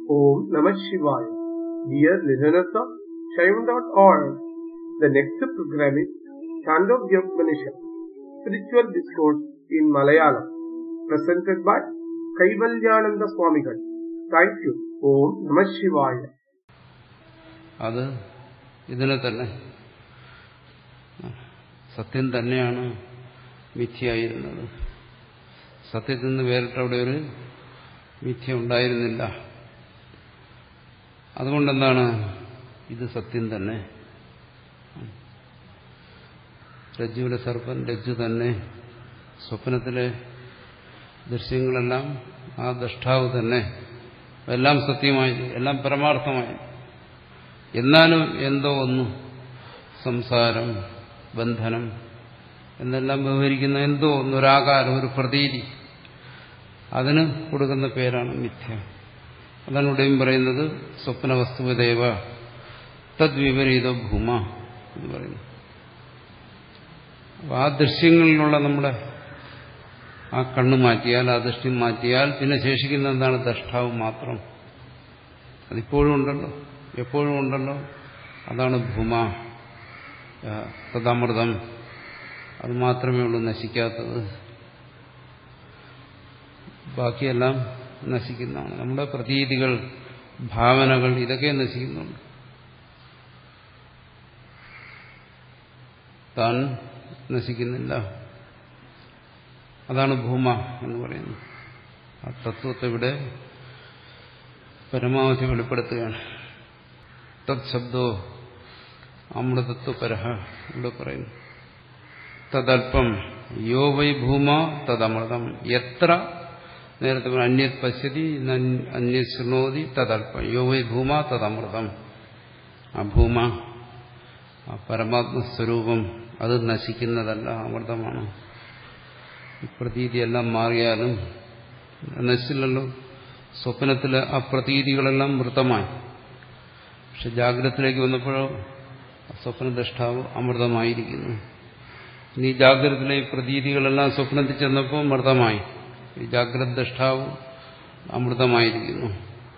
Om Namah Shivaya. Dear listeners of Shaivan.org, the next program is Chandogya Upanishad, Spiritual Discourse in Malayalam, presented by Kaivalyananda Swamigal. Thank you. Om Namah Shivaya. അത് ഇതിനെ തന്നെ സത്യം തന്നെയാണ് മിഥ്യയായിരുന്നത് സത്യത്തിൽ നിന്ന് വേറിട്ട് അവിടെ ഒരു മിഥ്യ ഉണ്ടായിരുന്നില്ല അതുകൊണ്ടെന്താണ് ഇത് സത്യം തന്നെ രജ്ജുവിലെ സർപ്പൻ രജ്ജു തന്നെ സ്വപ്നത്തിലെ ദൃശ്യങ്ങളെല്ലാം ആ ദഷ്ടാവ് തന്നെ എല്ലാം സത്യമായി എല്ലാം പരമാർത്ഥമായി എന്നാലും എന്തോ ഒന്ന് സംസാരം ബന്ധനം എന്നെല്ലാം വ്യവഹരിക്കുന്ന എന്തോ ഒന്നൊരാകാരം ഒരു പ്രതീതി അതിന് കൊടുക്കുന്ന പേരാണ് മിഥ്യ അതാണ് ഇവിടെയും പറയുന്നത് സ്വപ്ന വസ്തുവദേവ തദ്വിപരീത ഭൂമ എന്ന് പറയുന്നു അപ്പൊ ആ ദൃശ്യങ്ങളിലുള്ള നമ്മുടെ ആ കണ്ണ് മാറ്റിയാൽ ആ ദൃഷ്ടി മാറ്റിയാൽ പിന്നെ ശേഷിക്കുന്ന എന്താണ് ദഷ്ടാവ് മാത്രം അതിപ്പോഴും ഉണ്ടല്ലോ എപ്പോഴും ഉണ്ടല്ലോ അതാണ് ഭൂമ തദാമൃതം അത് മാത്രമേ ഉള്ളൂ നശിക്കാത്തത് ബാക്കിയെല്ലാം നശിക്കുന്നതാണ് നമ്മുടെ പ്രതീതികൾ ഭാവനകൾ ഇതൊക്കെ നശിക്കുന്നുണ്ട് താൻ നശിക്കുന്നില്ല അതാണ് ഭൂമ എന്ന് പറയുന്നത് ആ തത്വത്തെ ഇവിടെ പരമാവധി വെളിപ്പെടുത്തുകയാണ് തത് ശബ്ദോ അമൃതത്വപരഹ ഇവിടെ പറയുന്നു തദൽപ്പം യോ വൈ ഭൂമ തദമൃതം എത്ര നേരത്തെ അന്യത് പശ്യതി അന്യത് ശൃണോതി തദൽപ്പം യോ വൈ ഭൂമ തദമൃതം ആ ഭൂമ ആ പരമാത്മസ്വരൂപം അത് നശിക്കുന്നതല്ല അമൃതമാണ് ഈ പ്രതീതിയെല്ലാം മാറിയാലും നശിച്ചില്ലല്ലോ സ്വപ്നത്തിലെ ആ പ്രതീതികളെല്ലാം മൃതമായി പക്ഷെ ജാഗ്രതത്തിലേക്ക് വന്നപ്പോഴോ സ്വപ്നദ്രഷ്ടാവ് അമൃതമായിരിക്കുന്നു ഇനി ജാഗ്രതത്തിലെ പ്രതീതികളെല്ലാം സ്വപ്നത്തിൽ ചെന്നപ്പോൾ മൃതമായി ഈ ജാഗ്രത ദ്രഷ്ടാവ് അമൃതമായിരിക്കുന്നു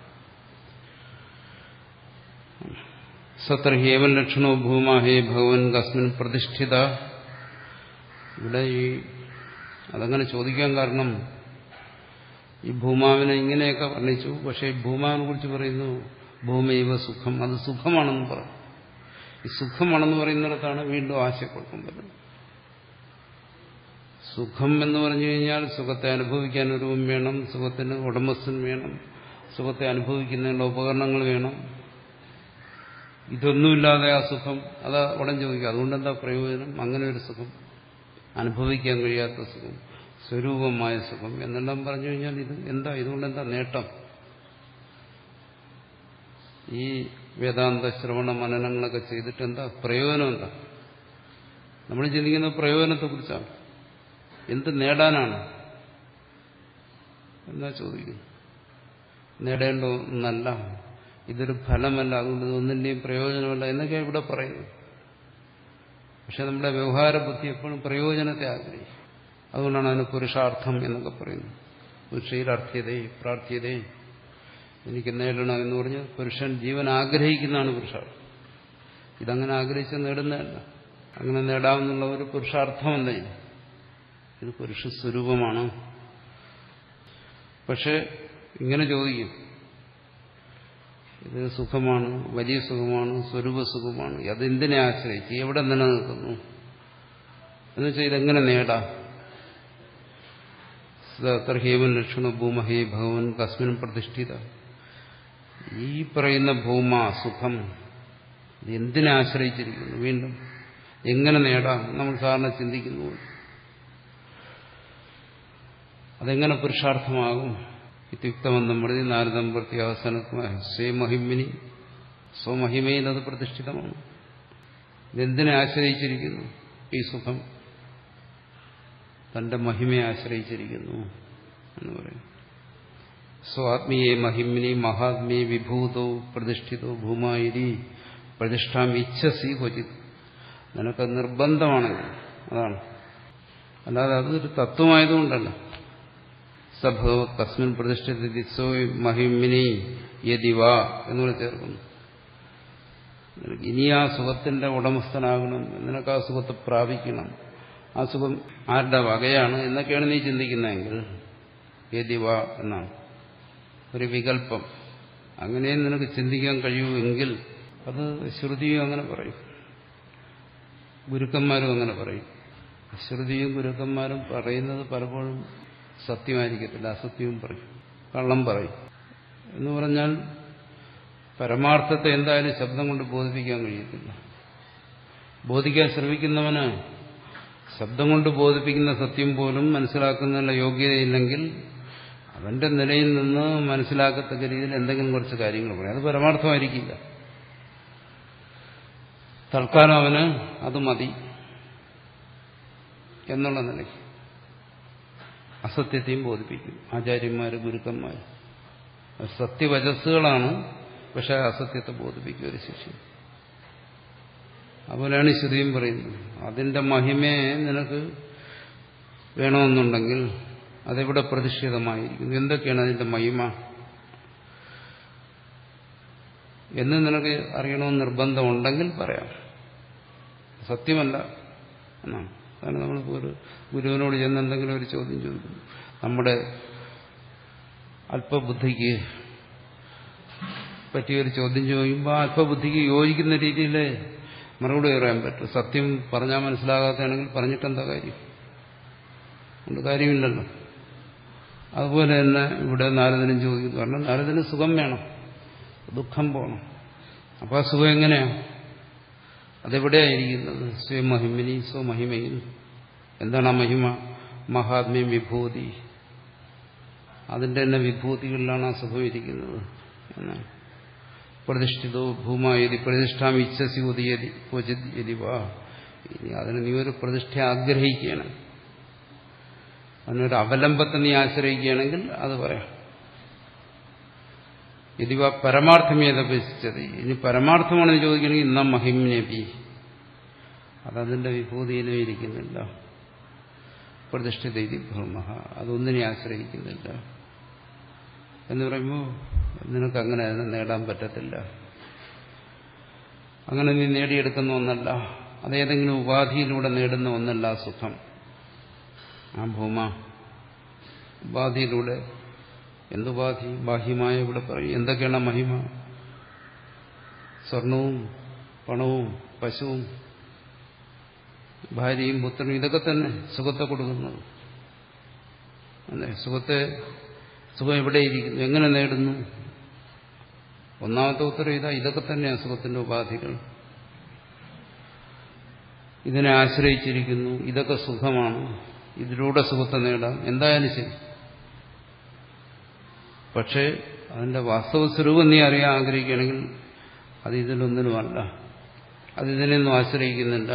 സത്ര ഹേവൻ ലക്ഷണോ ഭൂമ ഹേ ഭഗവൻ കസ്മിൻ പ്രതിഷ്ഠിത ഇവിടെ ഈ അതങ്ങനെ ചോദിക്കാൻ കാരണം ഈ ഭൂമാവിനെ ഇങ്ങനെയൊക്കെ വർണ്ണിച്ചു പക്ഷേ ഭൂമാവിനെ കുറിച്ച് പറയുന്നു ഭൂമൈവ സുഖം അത് സുഖമാണെന്ന് പറഞ്ഞു ഈ സുഖമാണെന്ന് പറയുന്നിടത്താണ് വീണ്ടും ആശയക്കുഴപ്പം വരുന്നത് സുഖം എന്ന് പറഞ്ഞു കഴിഞ്ഞാൽ സുഖത്തെ അനുഭവിക്കാൻ ഒരു വേണം സുഖത്തിന് ഉടമസ്ഥൻ വേണം സുഖത്തെ അനുഭവിക്കുന്നതിനുള്ള ഉപകരണങ്ങൾ വേണം ഇതൊന്നുമില്ലാതെ ആ സുഖം അത് ഉടൻ ചോദിക്കും അതുകൊണ്ടെന്താ പ്രയോജനം അങ്ങനെ ഒരു സുഖം അനുഭവിക്കാൻ കഴിയാത്ത സുഖം സ്വരൂപമായ സുഖം എന്നെല്ലാം പറഞ്ഞു കഴിഞ്ഞാൽ ഇത് എന്താ ഇതുകൊണ്ടെന്താ നേട്ടം ഈ വേദാന്ത ശ്രവണ മനനങ്ങളൊക്കെ ചെയ്തിട്ട് എന്താ പ്രയോജനം എന്താ നമ്മൾ ചിന്തിക്കുന്ന പ്രയോജനത്തെക്കുറിച്ചാണ് എന്ത് നേടാനാണ് എന്നാ ചോദിക്കുന്നു നേടേണ്ട ഒന്നല്ല ഇതൊരു ഫലമല്ല അതുകൊണ്ട് ഇതൊന്നിൻ്റെയും പ്രയോജനമല്ല എന്നൊക്കെയാണ് ഇവിടെ പറയുന്നത് പക്ഷെ നമ്മുടെ വ്യവഹാര ബുദ്ധി എപ്പോഴും പ്രയോജനത്തെ ആഗ്രഹിക്കും അതുകൊണ്ടാണ് അതിന് പുരുഷാർത്ഥം എന്നൊക്കെ പറയുന്നത് പുരുഷയിലർത്ഥ്യതേ പ്രാർത്ഥ്യതേ എനിക്ക് നേടണം എന്ന് പറഞ്ഞ് പുരുഷൻ ജീവൻ ആഗ്രഹിക്കുന്നതാണ് പുരുഷാർത്ഥം ഇതങ്ങനെ ആഗ്രഹിച്ച് നേടുന്നതല്ല അങ്ങനെ നേടാമെന്നുള്ള ഒരു പുരുഷാർത്ഥമല്ല ഇത് ഇത് പുരുഷ സ്വരൂപമാണ് പക്ഷെ ഇങ്ങനെ ചോദിക്കും ഇത് സുഖമാണ് വലിയ സുഖമാണ് സ്വരൂപ സുഖമാണ് അതെന്തിനെ ആശ്രയിച്ച് എവിടെ നിലനിൽക്കുന്നു എന്നുവെച്ചാൽ ഇതെങ്ങനെ നേടാം ഹേമൻ ലക്ഷണ ഭൂമഹേ ഭഗവൻ കസ്മിൻ പ്രതിഷ്ഠിത ഈ പറയുന്ന ഭൂമ സുഖം ഇത് എന്തിനെ ആശ്രയിച്ചിരിക്കുന്നു വീണ്ടും എങ്ങനെ നേടാം നമ്മൾ സാധാരണ ചിന്തിക്കുന്നു അതെങ്ങനെ പുരുഷാർത്ഥമാകും ഇത്യുക്തമെന്നും പ്രതി നാരദം പ്രതി അവസാനമായ സ്വമഹിമിനി സ്വമഹിമയിൽ അത് പ്രതിഷ്ഠിതമാണ് ഇതെന്തിനെ ആശ്രയിച്ചിരിക്കുന്നു ഈ സുഖം തന്റെ മഹിമയെ ആശ്രയിച്ചിരിക്കുന്നു എന്ന് പറയും സ്വാത്മീയെ മഹിമിനി മഹാത്മീയ വിഭൂതോ പ്രതിഷ്ഠിതോ ഭൂമായിരി പ്രതിഷ്ഠാം ഇച്ഛസി ക്വചിത് നിനക്ക് നിർബന്ധമാണെങ്കിൽ അതാണ് അല്ലാതെ അതൊരു തത്വമായതുകൊണ്ടല്ല സഭവത് തസ്മിൻ പ്രതിഷ്ഠിത സോ മഹിമിനി യതിവ എന്നുകൂടെ ചേർക്കുന്നു നിനക്ക് ഇനി ആ സുഖത്തിന്റെ ഉടമസ്ഥനാകണം നിനക്ക് ആ സുഖത്തെ പ്രാപിക്കണം ആ സുഖം ആരുടെ വകയാണ് എന്നൊക്കെയാണ് നീ ചിന്തിക്കുന്നതെങ്കിൽ യതിവ എന്നാണ് ഒരു വികല്പം അങ്ങനെ നിനക്ക് ചിന്തിക്കാൻ കഴിയുമെങ്കിൽ അത് ശ്രുതിയും അങ്ങനെ പറയും ഗുരുക്കന്മാരും അങ്ങനെ പറയും ശ്രുതിയും ഗുരുക്കന്മാരും പറയുന്നത് പലപ്പോഴും സത്യമായിരിക്കത്തില്ല അസത്യവും പറയും കള്ളം പറയും എന്ന് പറഞ്ഞാൽ പരമാർത്ഥത്തെ എന്തായാലും ശബ്ദം കൊണ്ട് ബോധിപ്പിക്കാൻ കഴിയത്തില്ല ബോധിക്കാൻ ശ്രമിക്കുന്നവന് ശബ്ദം കൊണ്ട് ബോധിപ്പിക്കുന്ന സത്യം പോലും മനസ്സിലാക്കുന്നതിനുള്ള യോഗ്യതയില്ലെങ്കിൽ അവന്റെ നിലയിൽ നിന്ന് മനസ്സിലാക്കത്തക്ക രീതിയിൽ എന്തെങ്കിലും കുറച്ച് കാര്യങ്ങൾ പറയും അത് പരമാർത്ഥമായിരിക്കില്ല തൽക്കാലം അവന് അത് മതി എന്നുള്ള നിലയ്ക്ക് അസത്യത്തെയും ബോധിപ്പിക്കും ആചാര്യന്മാർ ഗുരുക്കന്മാർ സത്യവചസ്സുകളാണ് പക്ഷെ അസത്യത്തെ ബോധിപ്പിക്കും ഒരു ശിഷ്യം അതുപോലെയാണ് ശ്രുതിയും പറയുന്നത് അതിന്റെ മഹിമയെ നിനക്ക് വേണമെന്നുണ്ടെങ്കിൽ അതെവിടെ പ്രതിഷ്ഠിതമായിരിക്കുന്നു എന്തൊക്കെയാണ് അതിന്റെ മഹിമ എന്ന് നിനക്ക് അറിയണമെന്ന് നിർബന്ധമുണ്ടെങ്കിൽ പറയാം സത്യമല്ല എന്നാണ് കാരണം നമ്മളിപ്പോൾ ഒരു ഗുരുവിനോട് ചെന്ന് എന്തെങ്കിലും ഒരു ചോദ്യം ചോദിക്കുന്നു നമ്മുടെ അല്പബുദ്ധിക്ക് പറ്റിയൊരു ചോദ്യം ചോദിക്കുമ്പോൾ ആ അല്പബുദ്ധിക്ക് യോജിക്കുന്ന രീതിയിൽ മറുപടി പറയാൻ പറ്റും സത്യം പറഞ്ഞാൽ മനസ്സിലാകാത്തതാണെങ്കിൽ പറഞ്ഞിട്ടെന്താ കാര്യം കൊണ്ട് കാര്യമില്ലല്ലോ അതുപോലെ തന്നെ ഇവിടെ നാരദനും ചോദിക്കുന്നു കാരണം നാരദന് സുഖം വേണം ദുഃഖം പോകണം അപ്പോൾ ആ സുഖം എങ്ങനെയാണ് അതെവിടെയായിരിക്കുന്നത് സ്വമഹിമിനി സ്വമഹിമയിൽ എന്താണ് ആ മഹിമ മഹാത്മ്യം വിഭൂതി അതിന്റെ തന്നെ വിഭൂതികളിലാണ് ആ സുഖം ഇരിക്കുന്നത് എന്നാണ് പ്രതിഷ്ഠിതോ ഭൂമായതി പ്രതിഷ്ഠാം ഇച്ഛസി ഉദയതി ക്വചിതി വാ ഇനി അതിന് നീ ഒരു പ്രതിഷ്ഠ ആഗ്രഹിക്കുകയാണ് അതിനൊരു അവലംബത്തെ നീ ആശ്രയിക്കുകയാണെങ്കിൽ അത് പറയാം ഇതിവ പരമാർത്ഥമേതപേക്ഷിച്ചത് ഇനി പരമാർത്ഥമാണ് ചോദിക്കണമെങ്കിൽ ഇന്ന മഹിമ്നബി അതതിന്റെ വിഭൂതിയിലും ഇരിക്കുന്നില്ല പ്രതിഷ്ഠിത ഇതി ഭൂമ അതൊന്നിനെ ആശ്രയിക്കുന്നില്ല എന്ന് പറയുമ്പോൾ നിനക്ക് അങ്ങനെ അതിനെ നേടാൻ പറ്റത്തില്ല അങ്ങനെ നീ നേടിയെടുക്കുന്ന ഒന്നല്ല അതേതെങ്കിലും ഉപാധിയിലൂടെ നേടുന്ന ഒന്നല്ല ആ സുഖം ആ ഭൂമ ഉപാധിയിലൂടെ എന്തുപാധി ബാഹ്യമായ ഇവിടെ പറയും എന്തൊക്കെയാണ് മഹിമ സ്വർണവും പണവും പശുവും ഭാര്യയും പുത്രനും ഇതൊക്കെ തന്നെ സുഖത്തെ കൊടുക്കുന്നത് അതെ സുഖത്തെ സുഖം എവിടെയിരിക്കുന്നു എങ്ങനെ നേടുന്നു ഒന്നാമത്തെ ഉത്തരം ഇതാ ഇതൊക്കെ തന്നെയാണ് സുഖത്തിന്റെ ഉപാധികൾ ഇതിനെ ആശ്രയിച്ചിരിക്കുന്നു ഇതൊക്കെ സുഖമാണ് ഇതിലൂടെ സുഖത്തെ നേടാം എന്തായാലും ശരി പക്ഷേ അതിന്റെ വാസ്തവ സ്വരൂപം നീ അറിയാൻ ആഗ്രഹിക്കുകയാണെങ്കിൽ അത് ഇതിലൊന്നിനുമല്ല അത് ഇതിനെയൊന്നും ആശ്രയിക്കുന്നില്ല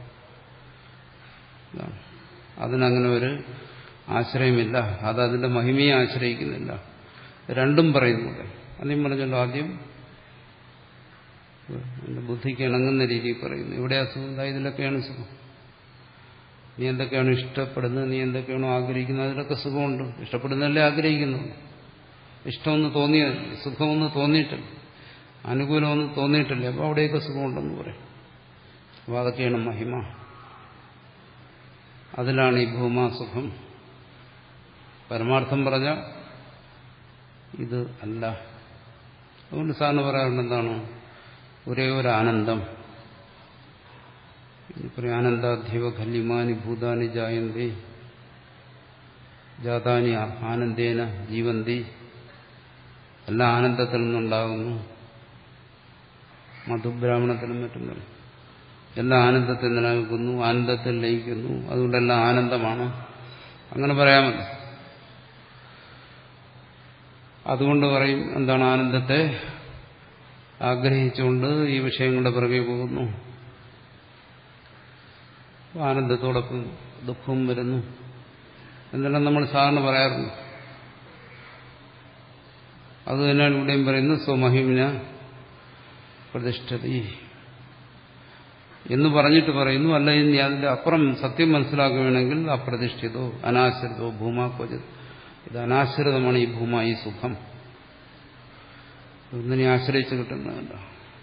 അതിനങ്ങനെ ഒരു ആശ്രയമില്ല അത് അതിന്റെ മഹിമയെ ആശ്രയിക്കുന്നില്ല രണ്ടും പറയുന്നുണ്ട് അന്നേം പറഞ്ഞല്ലോ ആദ്യം എന്റെ ബുദ്ധിക്ക് ഇണങ്ങുന്ന രീതിയിൽ പറയുന്നു ഇവിടെ അസുഖം എന്താ ഇതിലൊക്കെയാണ് സുഖം നീ എന്തൊക്കെയാണ് ഇഷ്ടപ്പെടുന്നത് നീ എന്തൊക്കെയാണോ ആഗ്രഹിക്കുന്നത് അതിലൊക്കെ സുഖമുണ്ട് ഇഷ്ടപ്പെടുന്നതല്ലേ ആഗ്രഹിക്കുന്നുണ്ട് ഇഷ്ടമൊന്ന് തോന്നിയ സുഖമൊന്ന് തോന്നിയിട്ടില്ല അനുകൂലമൊന്നും തോന്നിയിട്ടില്ല അപ്പോൾ അവിടെയൊക്കെ സുഖമുണ്ടെന്ന് പറയും അപ്പോൾ അതൊക്കെയാണ് മഹിമ അതിലാണ് ഈ ഭൂമാസുഖം പരമാർത്ഥം പറഞ്ഞ ഇത് അല്ല അതുകൊണ്ട് സാറിന് പറയാറുണ്ട് എന്താണ് ഒരേ ഒരു ആനന്ദം പറയും ആനന്ദാധ്യവ ഖല്യമാനി ഭൂതാനി ജായന്തി ജാതാനി ആനന്ദേന ജീവന്തി എല്ലാ ആനന്ദത്തിൽ നിന്നുണ്ടാകുന്നു മധുബ്രാഹ്മണത്തിലും മറ്റും പറയും എല്ലാ ആനന്ദത്തിൽ നിലനിൽക്കുന്നു ആനന്ദത്തിൽ ലയിക്കുന്നു അതുകൊണ്ടെല്ലാം ആനന്ദമാണ് അങ്ങനെ പറയാമല്ലോ അതുകൊണ്ട് പറയും എന്താണ് ആനന്ദത്തെ ആഗ്രഹിച്ചുകൊണ്ട് ഈ വിഷയങ്ങളുടെ പിറകെ പോകുന്നു ആനന്ദത്തോടൊപ്പം ദുഃഖവും വരുന്നു എന്നെല്ലാം നമ്മൾ സാധാരണ പറയാറുണ്ട് അത് തന്നെയാണ് ഇവിടെയും പറയുന്നത് സ്വമഹിമിന പ്രതിഷ്ഠതി എന്ന് പറഞ്ഞിട്ട് പറയുന്നു അല്ല ഇനി അതിന്റെ അപ്പുറം സത്യം മനസ്സിലാക്കുകയാണെങ്കിൽ അപ്രതിഷ്ഠിതോ അനാശ്രിതോ ഭൂമാ ക്വചിത് ഇത് അനാശ്രിതമാണ് ഈ ഭൂമ ഈ സുഖം ഒന്നിനെ ആശ്രയിച്ച് കിട്ടുന്നതല്ല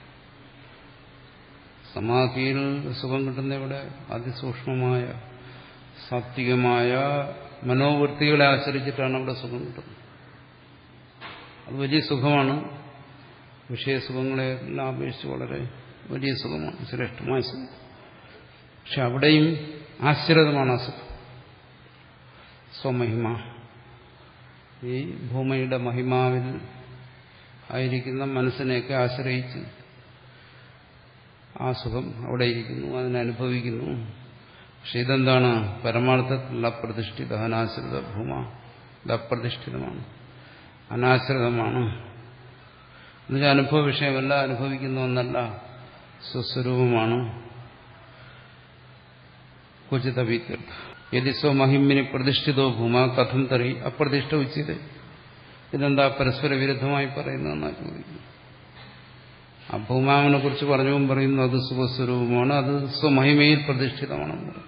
സമാധിയിൽ സുഖം കിട്ടുന്ന ഇവിടെ അതിസൂക്ഷ്മമായ സാത്വികമായ മനോവൃത്തികളെ ആശ്രയിച്ചിട്ടാണ് അവിടെ സുഖം കിട്ടുന്നത് അത് വലിയ സുഖമാണ് വിഷയസുഖങ്ങളെല്ലാം അപേക്ഷിച്ച് വളരെ വലിയ സുഖമാണ് ശ്രേഷ്ഠമായ സുഖം പക്ഷെ അവിടെയും ആശ്രിതമാണ് അസുഖം സ്വമഹിമ ഈ ഭൂമിയുടെ മഹിമാവിൽ ആയിരിക്കുന്ന മനസ്സിനെയൊക്കെ ആശ്രയിച്ച് ആ സുഖം അവിടെ ഇരിക്കുന്നു അതിനനുഭവിക്കുന്നു പക്ഷെ ഇതെന്താണ് പരമാർത്ഥത്തിലുള്ള പ്രതിഷ്ഠിത അനാശ്രിത ഭൂമ ഇത് അപ്രതിഷ്ഠിതമാണ് അനാശ്രിതമാണ് എന്നുവെച്ചാൽ അനുഭവ വിഷയമല്ല അനുഭവിക്കുന്ന ഒന്നല്ല സ്വസ്വരൂപമാണ് ക്വചിത വീത്യർത്ഥ യതി സ്വമഹിമിന് പ്രതിഷ്ഠിതോ ഭൂമ കഥം തറി അപ്രതിഷ്ഠ ഉച്ചിത് ഇതെന്താ പരസ്പര വിരുദ്ധമായി പറയുന്നതെന്നാ ചോദിക്കുന്നു ആ ഭൂമാവിനെ കുറിച്ച് പറഞ്ഞവും പറയുന്നു അത് സുഖസ്വരൂപമാണ് അത് സ്വമഹിമയിൽ പ്രതിഷ്ഠിതമാണെന്ന് പറയും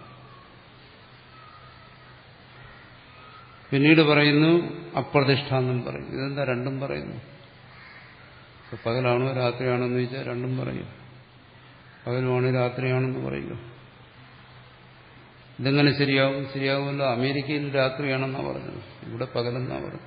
പിന്നീട് പറയുന്നു അപ്രതിഷ്ഠ എന്നും പറയും ഇതെന്താ രണ്ടും പറയുന്നു ഇപ്പൊ പകലാണോ രാത്രിയാണോ എന്ന് ചോദിച്ചാൽ രണ്ടും പറയും പകലുമാണ് രാത്രിയാണെന്ന് പറയുക ഇതെങ്ങനെ ശരിയാവും ശരിയാവുമല്ലോ അമേരിക്കയിൽ രാത്രിയാണെന്നാണ് പറഞ്ഞത് ഇവിടെ പകലെന്നാണ് പറഞ്ഞത്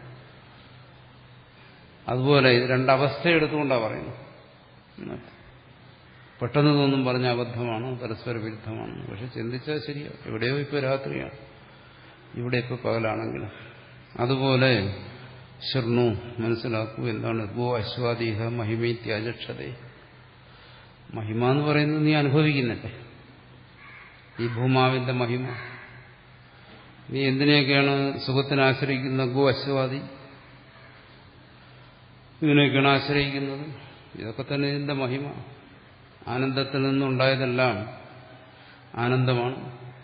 അതുപോലെ ഇത് രണ്ടവസ്ഥ എടുത്തുകൊണ്ടാണ് പറയുന്നത് പെട്ടെന്ന് തോന്നും പറഞ്ഞ അബദ്ധമാണ് പരസ്പര വിരുദ്ധമാണ് പക്ഷെ ചിന്തിച്ചാൽ ശരിയാ എവിടെയോ ഇപ്പോൾ രാത്രിയാണ് ഇവിടെ ഇപ്പോൾ പകലാണെങ്കിലും അതുപോലെ ശൃണു മനസ്സിലാക്കൂ എന്താണ് ഗോ അശ്വാദീഹ മഹിമീത്യാചക്ഷതേ മഹിമ എന്ന് പറയുന്നത് നീ അനുഭവിക്കുന്നില്ലേ ഈ ഭൂമാവിന്റെ മഹിമ നീ എന്തിനെയൊക്കെയാണ് സുഖത്തിന് ആശ്രയിക്കുന്ന ഗോ അശ്വാദി ഇതിനെയൊക്കെയാണ് ആശ്രയിക്കുന്നത് ഇതൊക്കെ തന്നെ ഇതിന്റെ മഹിമ ആനന്ദത്തിൽ നിന്നുണ്ടായതെല്ലാം ആനന്ദമാണ്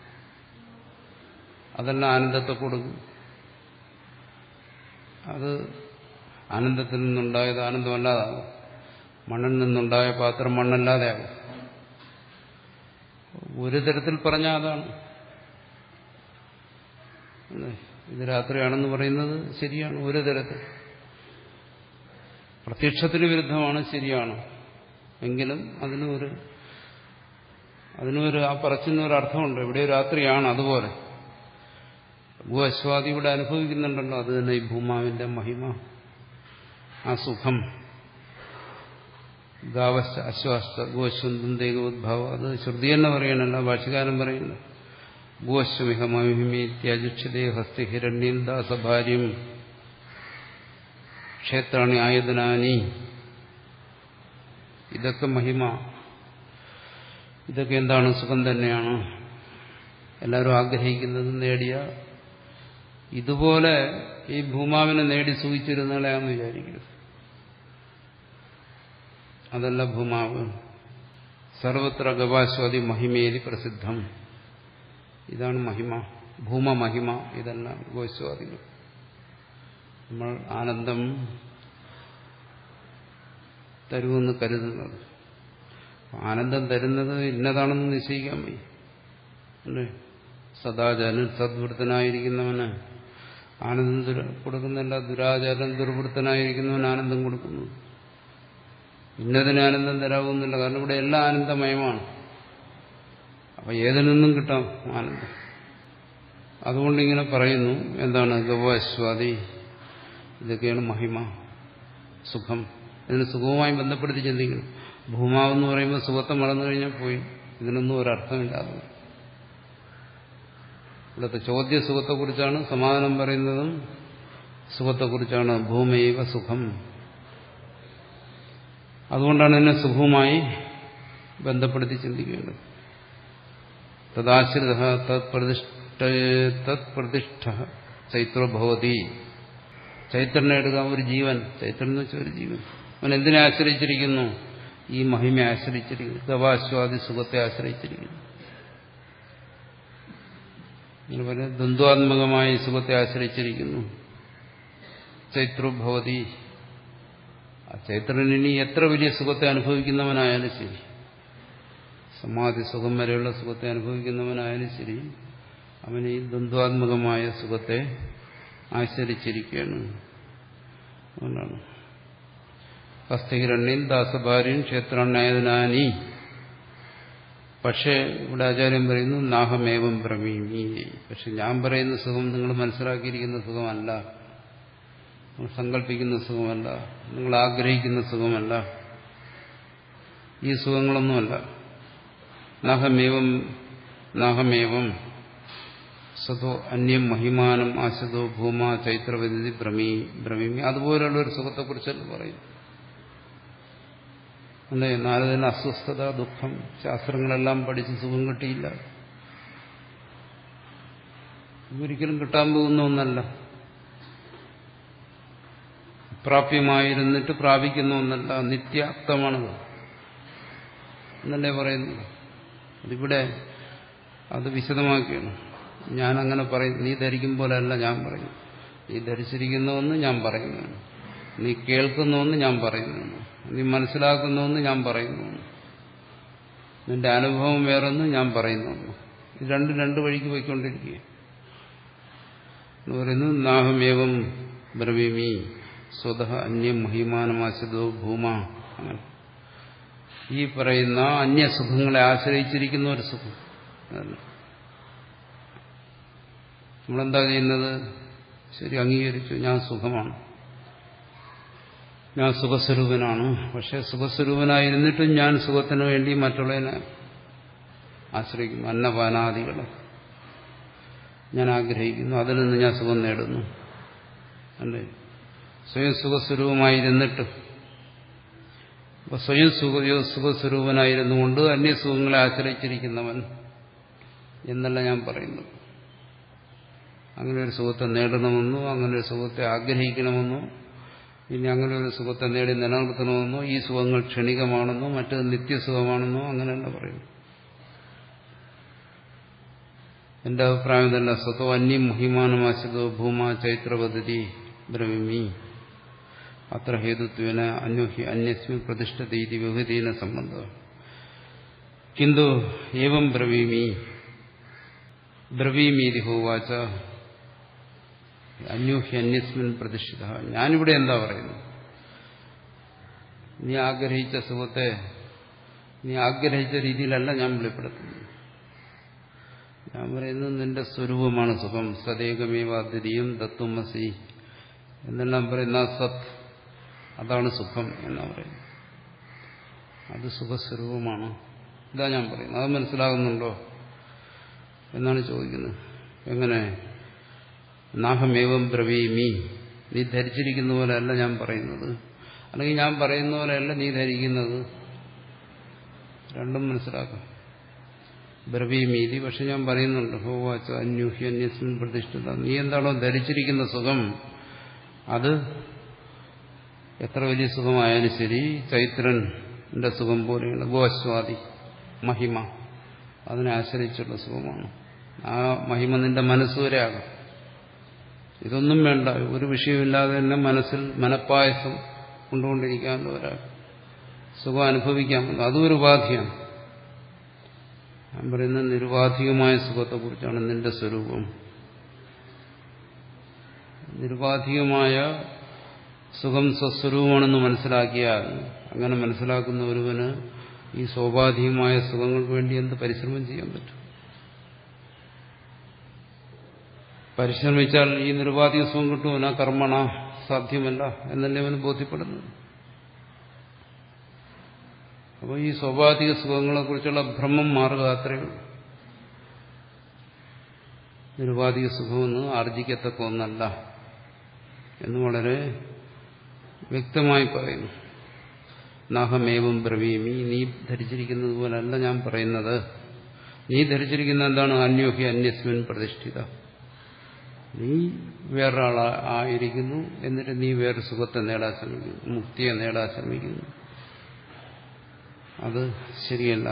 അതെല്ലാം ആനന്ദത്തെ കൊടുക്കും അത് ആനന്ദത്തിൽ നിന്നുണ്ടായത് ആനന്ദമല്ലാതാകും മണ്ണിൽ നിന്നുണ്ടായ പാത്രം മണ്ണല്ലാതെയാകും ഒരു തരത്തിൽ പറഞ്ഞാൽ അതാണ് ഇത് രാത്രിയാണെന്ന് പറയുന്നത് ശരിയാണ് ഒരു തരത്തിൽ പ്രത്യക്ഷത്തിന് വിരുദ്ധമാണ് ശരിയാണ് എങ്കിലും അതിന് ഒരു അതിനൊരു ആ പറച്ചിനൊരു അർത്ഥമുണ്ട് ഇവിടെ രാത്രിയാണ് അതുപോലെ ഭൂഅശ്വാദി ഇവിടെ അനുഭവിക്കുന്നുണ്ടല്ലോ അത് തന്നെ ഈ ഭൂമാവിന്റെ മഹിമ ആ സുഖം ഗാവശ്ച അശ്വാസ ഗോശ്വന്തം ദേഹോദ്ഭാവം അത് ശ്രുതി തന്നെ പറയണല്ല ഭാഷകാരൻ പറയുന്നു ഗോശ്വമിഹ മഹിമി ത്യജിക്ഷതേ ഹസ്തി ഹിരണ്യം ദാസഭാര്യം ക്ഷേത്രാണി ആയുധനാനി ഇതൊക്കെ മഹിമ ഇതൊക്കെ എന്താണ് സുഖം തന്നെയാണ് എല്ലാവരും ആഗ്രഹിക്കുന്നത് നേടിയ ഇതുപോലെ ഈ ഭൂമാവിനെ നേടി സൂചിച്ചിരുന്നയാളെയാന്ന് വിചാരിക്കരുത് അതല്ല ഭൂമാവ് സർവത്ര ഗവാശ്വാദി മഹിമേലി പ്രസിദ്ധം ഇതാണ് മഹിമ ഭൂമമഹിമ ഇതല്ല ഗോസ്വാദികൾ നമ്മൾ ആനന്ദം തരുമെന്ന് കരുതുന്നത് ആനന്ദം തരുന്നത് ഇന്നതാണെന്ന് നിശ്ചയിക്കാൻ വയ്യ അല്ലേ സദാചാരൻ സദ്വൃത്തനായിരിക്കുന്നവന് ആനന്ദം കൊടുക്കുന്നില്ല ദുരാചാരൻ ദുർവൃത്തനായിരിക്കുന്നവന് ആനന്ദം കൊടുക്കുന്നു ഇന്നതിന് ആനന്ദം തരാവുന്നില്ല കാരണം ഇവിടെ എല്ലാം ആനന്ദമയമാണ് അപ്പൊ ഏതിൽ നിന്നും കിട്ടാം ആനന്ദം അതുകൊണ്ടിങ്ങനെ പറയുന്നു എന്താണ് ഗവാശ്വാദി ഇതൊക്കെയാണ് മഹിമ സുഖം ഇതിന് സുഖവുമായി ബന്ധപ്പെടുത്തി ചിന്തിക്കണം ഭൂമാവെന്ന് പറയുമ്പോൾ സുഖത്തെ മറന്നു കഴിഞ്ഞാൽ പോയി ഇതിനൊന്നും ഒരർത്ഥമില്ലാതെ ഇവിടുത്തെ ചോദ്യ സുഖത്തെക്കുറിച്ചാണ് സമാധാനം പറയുന്നതും സുഖത്തെക്കുറിച്ചാണ് ഭൂമൈവ സുഖം അതുകൊണ്ടാണ് എന്നെ സുഖവുമായി ബന്ധപ്പെടുത്തി ചിന്തിക്കേണ്ടത് തദാശ്രിത തത്പ്രതിഷ്ഠ ചൈത്രോ ഭവതി ചൈത്രനെ എടുക്കാം ഒരു ജീവൻ ചൈത്രൻ എന്ന് വെച്ചാൽ ഒരു ജീവൻ അവൻ എന്തിനെ ആശ്രയിച്ചിരിക്കുന്നു ഈ മഹിമയെ ആശ്രയിച്ചിരിക്കുന്നു ഗവാശ്വാദി സുഖത്തെ ആശ്രയിച്ചിരിക്കുന്നു ഇങ്ങനെ പറയുന്നത് ദ്വന്ദ്വാത്മകമായ ഈ സുഖത്തെ ആശ്രയിച്ചിരിക്കുന്നു ചൈത്രോ ഭവതി ആ ചൈത്രൻ ഇനി എത്ര വലിയ സുഖത്തെ അനുഭവിക്കുന്നവനായാലും ശരി സമാധി സുഖം വരെയുള്ള സുഖത്തെ അനുഭവിക്കുന്നവനായാലും ശരി അവൻ ഈ ദ്വന്ദ്വാത്മകമായ സുഖത്തെ ആശ്രയിച്ചിരിക്കുകയാണ് അതുകൊണ്ടാണ് ഹസ്തഹിരണ്യൻ ദാസഭാര്യൻ ക്ഷേത്രാണ്യനാനി പക്ഷേ ഇവിടെ ആചാര്യം പറയുന്നു നാഹമേവം പ്രമീമി പക്ഷെ ഞാൻ പറയുന്ന സുഖം നിങ്ങൾ മനസ്സിലാക്കിയിരിക്കുന്ന സുഖമല്ല നിങ്ങൾ സങ്കല്പിക്കുന്ന സുഖമല്ല നിങ്ങൾ ആഗ്രഹിക്കുന്ന സുഖമല്ല ഈ സുഖങ്ങളൊന്നുമല്ല നാഹമേവം നാഹമേവം സതോ അന്യം മഹിമാനം ആശതോ ഭൂമ ചൈത്രവതി ഭ്രമീ ഭ്രമീമി അതുപോലെയുള്ള ഒരു സുഖത്തെക്കുറിച്ചല്ല പറയും അല്ലേ നാരദന് അസ്വസ്ഥത ദുഃഖം ശാസ്ത്രങ്ങളെല്ലാം പഠിച്ച് സുഖം കിട്ടിയില്ല ഒരിക്കലും കിട്ടാൻ പോകുന്ന ഒന്നല്ല പ്രാപ്യമായിരുന്നിട്ട് പ്രാപിക്കുന്ന ഒന്നല്ല നിത്യാപ്തമാണത് എന്നല്ലേ പറയുന്നത് അതിവിടെ അത് വിശദമാക്കിയാണ് ഞാൻ അങ്ങനെ പറയും നീ ധരിക്കും പോലെയല്ല ഞാൻ പറയും നീ ധരിച്ചിരിക്കുന്നതെന്ന് ഞാൻ പറയുന്നു നീ കേൾക്കുന്നുവെന്ന് ഞാൻ പറയുന്നു നീ മനസ്സിലാക്കുന്നുവെന്ന് ഞാൻ പറയുന്നു നിന്റെ അനുഭവം വേറൊന്നും ഞാൻ പറയുന്നു ഇത് രണ്ട് രണ്ട് വഴിക്ക് പോയിക്കൊണ്ടിരിക്കുക എന്ന് പറയുന്നു നാഹമേവം ബ്രവീമി സ്വത അന്യം മഹിമാനമാശതോ ഭൂമ അങ്ങനെ ഈ പറയുന്ന അന്യസുഖങ്ങളെ ആശ്രയിച്ചിരിക്കുന്ന ഒരു സുഖം അതല്ല നമ്മളെന്താ ചെയ്യുന്നത് ശരി അംഗീകരിച്ചു ഞാൻ സുഖമാണ് ഞാൻ സുഖസ്വരൂപനാണ് പക്ഷെ സുഖസ്വരൂപനായിരുന്നിട്ടും ഞാൻ സുഖത്തിന് വേണ്ടി മറ്റുള്ളതിനെ ആശ്രയിക്കുന്നു അന്നപാനാദികൾ ഞാൻ ആഗ്രഹിക്കുന്നു അതിൽ നിന്ന് ഞാൻ സുഖം നേടുന്നു അല്ലേ സ്വയം സുഖസ്വരൂപമായിരുന്നിട്ട് അപ്പൊ സ്വയം സുഖ സുഖസ്വരൂപനായിരുന്നുകൊണ്ട് അന്യസുഖങ്ങളെ ആശ്രയിച്ചിരിക്കുന്നവൻ എന്നല്ല ഞാൻ പറയുന്നു അങ്ങനെ ഒരു സുഖത്തെ നേടണമെന്നോ അങ്ങനെ ഒരു സുഖത്തെ ആഗ്രഹിക്കണമെന്നോ ഇനി അങ്ങനെ ഒരു സുഖത്തെ നേടി നിലനിർത്തണമെന്നോ ഈ സുഖങ്ങൾ ക്ഷണികമാണെന്നോ മറ്റത് നിത്യസുഖമാണെന്നോ അങ്ങനെയല്ല പറയുന്നു എന്റെ അഭിപ്രായം തന്നെ സ്വതോ അന്യം മഹിമാനമാശതോ ഭൂമ ചൈത്രപദ്ധതി ബ്രവിമി അത്ര ഹേതുത്വേന അന്യോഹ്യ അന്യസ്മിൻ പ്രതിഷ്ഠതീതി വിഭൂതീന സംബന്ധം കിന്തു ഏവം ബ്രവീമി ബ്രവീമീതി ഹോവാച്ച അന്യോഹ്യ അന്യസ്മിൻ പ്രതിഷ്ഠിത ഞാനിവിടെ എന്താ പറയുന്നത് നീ ആഗ്രഹിച്ച സുഖത്തെ നീ ആഗ്രഹിച്ച രീതിയിലല്ല ഞാൻ വെളിപ്പെടുത്തുന്നത് ഞാൻ പറയുന്നത് നിന്റെ സ്വരൂപമാണ് സുഖം സദേകമേവ അദ്വിതീയം തത്വമസി എന്നെല്ലാം പറയുന്ന സത് അതാണ് സുഖം എന്നാ പറയുന്നത് അത് സുഖസ്വരൂപമാണ് ഇതാ ഞാൻ പറയുന്നത് അത് മനസ്സിലാകുന്നുണ്ടോ എന്നാണ് ചോദിക്കുന്നത് എങ്ങനെ നാഹമേവം ബ്രവീമി നീ ധരിച്ചിരിക്കുന്ന പോലെയല്ല ഞാൻ പറയുന്നത് അല്ലെങ്കിൽ ഞാൻ പറയുന്ന പോലെയല്ല നീ ധരിക്കുന്നത് രണ്ടും മനസ്സിലാക്കാം ബ്രവീമീതി പക്ഷെ ഞാൻ പറയുന്നുണ്ട് ഹോവാച്ച അന്യൂഹ്യ അന്യസ്മിൻ പ്രതിഷ്ഠിത നീ എന്താണോ ധരിച്ചിരിക്കുന്ന സുഖം അത് എത്ര വലിയ സുഖമായാലും ശരി ചൈത്രന്റെ സുഖം പോലെയാണ് ഗോസ്വാദി മഹിമ അതിനെ ആശ്രയിച്ചുള്ള സുഖമാണ് ആ മഹിമ നിന്റെ മനസ്സുവരെ ആകാം ഇതൊന്നും വേണ്ട ഒരു വിഷയമില്ലാതെ തന്നെ മനസ്സിൽ മനപ്പായസം കൊണ്ടുകൊണ്ടിരിക്കാനുള്ള ഒരാൾ സുഖം അനുഭവിക്കാമല്ലോ അതും ഒരു ഉപാധിയാണ് ഞാൻ പറയുന്ന നിരുപാധികമായ സുഖത്തെക്കുറിച്ചാണ് നിന്റെ സ്വരൂപം നിരുപാധികമായ സുഖം സ്വസ്വരൂപമാണെന്ന് മനസ്സിലാക്കിയാൽ അങ്ങനെ മനസ്സിലാക്കുന്ന ഒരുവന് ഈ സ്വാഭാവികമായ സുഖങ്ങൾക്ക് വേണ്ടി എന്ത് പരിശ്രമം ചെയ്യാൻ പറ്റും പരിശ്രമിച്ചാൽ ഈ നിരുപാധിക സുഖം കിട്ടും ആ കർമ്മണ സാധ്യമല്ല എന്നല്ലേ അവന് ബോധ്യപ്പെടുന്നത് അപ്പോൾ ഈ സ്വാഭാവിക സുഖങ്ങളെക്കുറിച്ചുള്ള ഭ്രമം മാറുക അത്രയേ ഉള്ളൂ നിരുപാധിക സുഖമൊന്നും ആർജിക്കത്തക്ക ഒന്നല്ല എന്ന് വളരെ വ്യക്തമായി പറയുന്നു നാഹമേവം ബ്രവീമി നീ ധരിച്ചിരിക്കുന്നത് പോലല്ല ഞാൻ പറയുന്നത് നീ ധരിച്ചിരിക്കുന്ന എന്താണ് അന്യോഹ്യ അന്യസ്മിൻ പ്രതിഷ്ഠിത നീ വേറൊരാളായിരിക്കുന്നു എന്നിട്ട് നീ വേറെ സുഖത്തെ നേടാൻ ശ്രമിക്കുന്നു മുക്തിയെ നേടാൻ ശ്രമിക്കുന്നു അത് ശരിയല്ല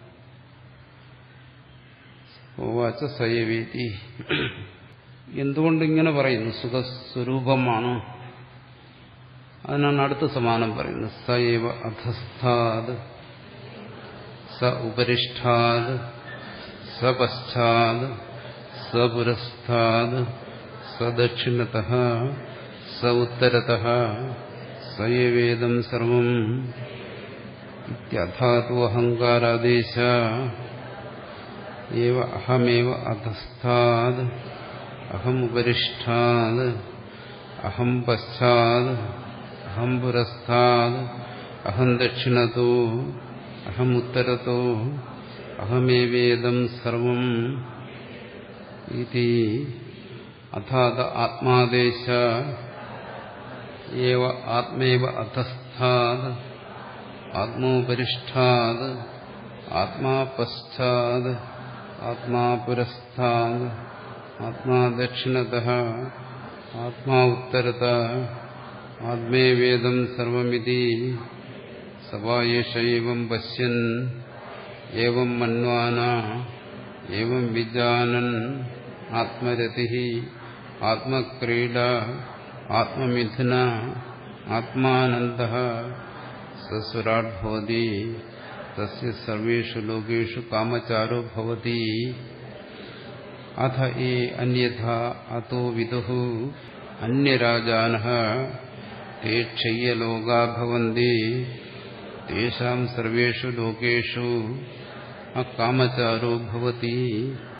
ഓവാച്ച സയവേതി എന്തുകൊണ്ട് ഇങ്ങനെ പറയുന്നു സുഖസ്വരൂപമാണ് അതിനാണ് അടുത്ത സമാനം പറയുന്നത് സയവ അധസ്ഥാത് സ ഉപരിഷ്ഠാത് സ പശ്ചാത് സ പുരസ്ഥാത് സദക്ഷിണത സ ഉത്തരത സയവേദം സർവം ഇത്യഥാതു അഹങ്കാരാദേശ ഏവ അഹമേവ അധസ്ഥാത് അഹം ഉപരിഷ്ഠാത് അഹം പശ്ചാത് അഹം പുരസ്ഥാത് അഹം ദക്ഷിണത്തോ അഹം ഉത്തരത്തോ അഹമേവേദം സർവം ഇതി അഥാത ആത്മാദേശ ഏവ ആത്മേവ അധസ്ഥാത് ആത്മോപരിഷ്ഠാത് ആത്മാ പശ്ചാത് ആത്മാ പുരസ്ഥാത് ആത്മാ ദക്ഷിണത ആത്മാ ഉത്തരത ആത്മേവേദം സർവമിതി സവായേഷ ഏവം പശ്യൻ ഏവം മന്വാന ഏവം വിജാനൻ ആത്മരതി ആത്മക്രീഡ ആത്മമിഥുന ആത്മാനന്ദ സസ്വരാട് ഭവതി തസ്യ സർവേഷു ലോകേഷു കാമചാരോ ഭവതി അഥ ഏ അന്യഥ അതോ വിദുഃ അന്യരാജാനഃ തേ ക്ഷയ്യലോകാ ഭവന്തി തേഷാം സർവേഷു ലോകേഷു അകാമചാരോ ഭവതി